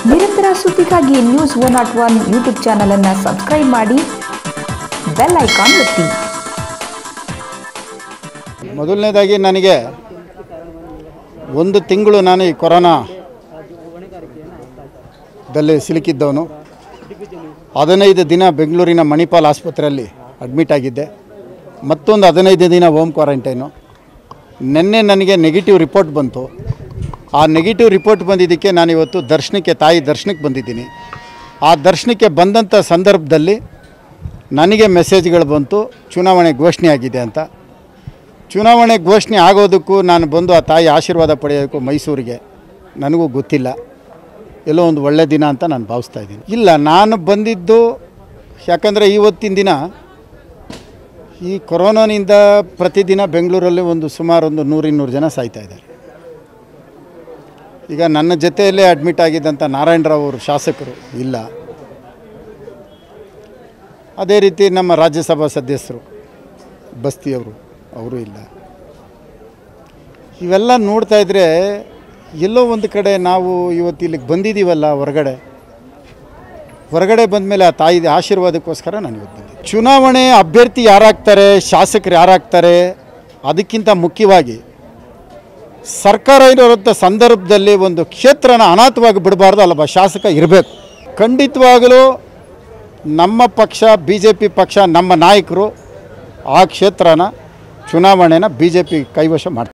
ನಿರಂತರ ಸುದ್ದಿಗಾಗಿ news one not one YouTube ಚಾನಲನ್ನು ಸಬ್ಸ್ಕ್ರೈಬ್ ಮಾಡಿ ಬೆಲ್ ಐಕಾನ್ ಒತ್ತಿ ಮೊದಲನೇದಾಗಿ ನನಗೆ ಒಂದು ತಿಂಗಳು ನಾನು ಈ ಕೊರೋನಾ ದಲ್ಲಿ ಸಿಲುಕಿದ್ದವನು ಹದಿನೈದು ದಿನ ಬೆಂಗಳೂರಿನ ಮಣಿಪಾಲ್ ಆಸ್ಪತ್ರೆಯಲ್ಲಿ ಅಡ್ಮಿಟ್ ಆಗಿದ್ದೆ ಮತ್ತೊಂದು ಹದಿನೈದು ದಿನ ಹೋಮ್ ಕ್ವಾರಂಟೈನು ನಿನ್ನೆ ನನಗೆ ನೆಗೆಟಿವ್ ರಿಪೋರ್ಟ್ ಬಂತು ಆ ನೆಗೆಟಿವ್ ರಿಪೋರ್ಟ್ ಬಂದಿದ್ದಕ್ಕೆ ನಾನು ಇವತ್ತು ದರ್ಶನಕ್ಕೆ ತಾಯಿ ದರ್ಶನಕ್ಕೆ ಬಂದಿದ್ದೀನಿ ಆ ದರ್ಶನಕ್ಕೆ ಬಂದಂಥ ಸಂದರ್ಭದಲ್ಲಿ ನನಗೆ ಮೆಸೇಜ್ಗಳು ಬಂತು ಚುನಾವಣೆ ಘೋಷಣೆ ಆಗಿದೆ ಅಂತ ಚುನಾವಣೆ ಘೋಷಣೆ ಆಗೋದಕ್ಕೂ ನಾನು ಬಂದು ಆ ತಾಯಿ ಆಶೀರ್ವಾದ ಪಡೆಯೋದಕ್ಕೂ ಮೈಸೂರಿಗೆ ನನಗೂ ಗೊತ್ತಿಲ್ಲ ಎಲ್ಲೋ ಒಂದು ಒಳ್ಳೆ ದಿನ ಅಂತ ನಾನು ಭಾವಿಸ್ತಾ ಇದ್ದೀನಿ ಇಲ್ಲ ನಾನು ಬಂದಿದ್ದು ಯಾಕಂದರೆ ಇವತ್ತಿನ ದಿನ ಈ ಕೊರೋನಾನಿಂದ ಪ್ರತಿದಿನ ಬೆಂಗಳೂರಲ್ಲಿ ಒಂದು ಸುಮಾರು ಒಂದು ನೂರಿನ್ನೂರು ಜನ ಸಾಯ್ತಾ ಇದ್ದಾರೆ ಈಗ ನನ್ನ ಜೊತೆಯಲ್ಲೇ ಅಡ್ಮಿಟ್ ಆಗಿದ್ದಂಥ ನಾರಾಯಣರಾವ್ ಅವರು ಶಾಸಕರು ಇಲ್ಲ ಅದೇ ರೀತಿ ನಮ್ಮ ರಾಜ್ಯಸಭಾ ಸದಸ್ಯರು ಬಸ್ತಿಯವರು ಅವರು ಇಲ್ಲ ಇವೆಲ್ಲ ನೋಡ್ತಾ ಇದ್ದರೆ ಎಲ್ಲೋ ಒಂದು ಕಡೆ ನಾವು ಇವತ್ತು ಇಲ್ಲಿಗೆ ಬಂದಿದ್ದೀವಲ್ಲ ಹೊರಗಡೆ ಹೊರಗಡೆ ಬಂದಮೇಲೆ ಆ ತಾಯಿ ಆಶೀರ್ವಾದಕ್ಕೋಸ್ಕರ ನಾನು ಇವತ್ತು ಬಂದೆ ಚುನಾವಣೆ ಅಭ್ಯರ್ಥಿ ಯಾರಾಗ್ತಾರೆ ಶಾಸಕರು ಯಾರಾಗ್ತಾರೆ ಅದಕ್ಕಿಂತ ಮುಖ್ಯವಾಗಿ ಸರ್ಕಾರ ಇರೋಂಥ ಸಂದರ್ಭದಲ್ಲಿ ಒಂದು ಕ್ಷೇತ್ರನ ಅನಾಥವಾಗಿ ಬಿಡಬಾರ್ದು ಅಲ್ಲೊಬ್ಬ ಶಾಸಕ ಇರಬೇಕು ಖಂಡಿತವಾಗಲೂ ನಮ್ಮ ಪಕ್ಷ ಬಿ ಜೆ ಪಿ ಪಕ್ಷ ನಮ್ಮ ನಾಯಕರು ಆ ಕ್ಷೇತ್ರನ ಚುನಾವಣೆನ ಬಿ ಜೆ ಪಿ ಕೈವಶ ಮಾಡ್ತಾರೆ